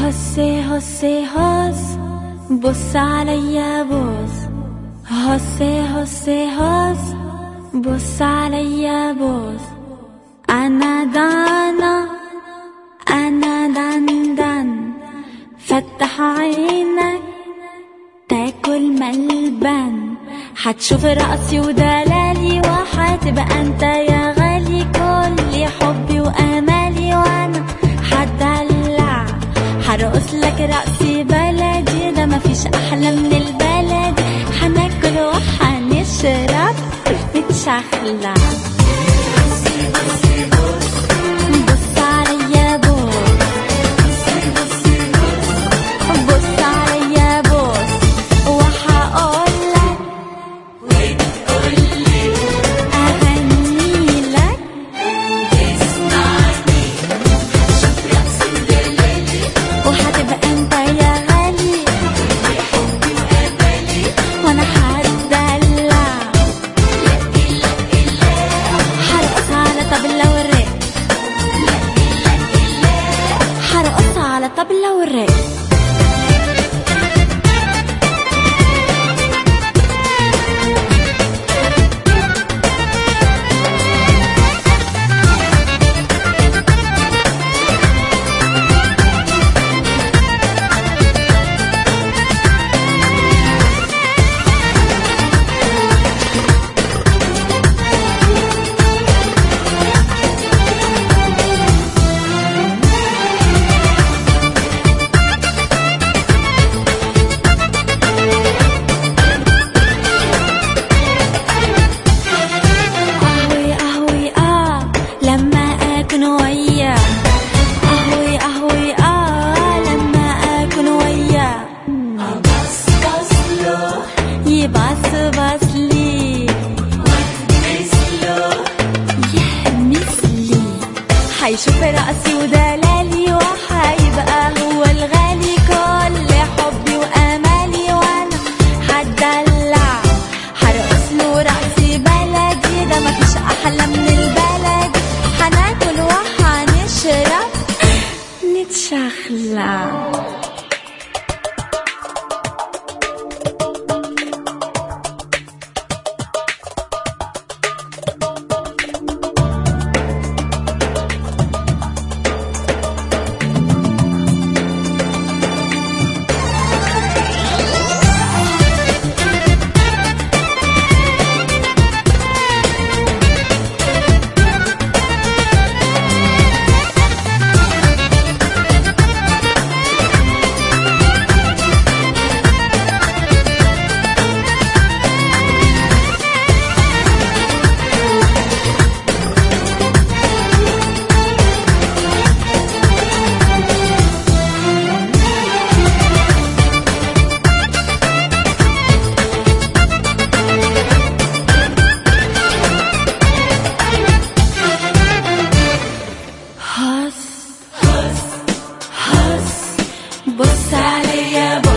هسي هسي هس بص عليا بص هسي هسي هس بص عليا بص أنا دانا أنا دان دان فتح عينك تاكل ملبن حتشوف رقصي ودلالي وحتبقى انت يا غالي كل حبي وامالي وانا حدلع حرقص لك رقصي بلدي ده مفيش احلى من البلد حناكل وحنشرب نتشخلع بص عليا بص بص عليا بص وهقولك أغني لك وهتبقى انت يا غالي وانا هتدلع هرقص على طبلة والرق هرقص على طبلة والرق أهوي أهوي آه لما أكون وياه أهوي أهوي آه لما أكون وياه يبص بص لي يهمس لي حيشوف رأسي ودلالي وحيبقى هو الغالي كل حبي وأمالي وأنا حدلع حرقص له رأسي بلدي ده مفيش أحلى من البلد حناكل وحنشرب نتشخلع هس هس بص عليا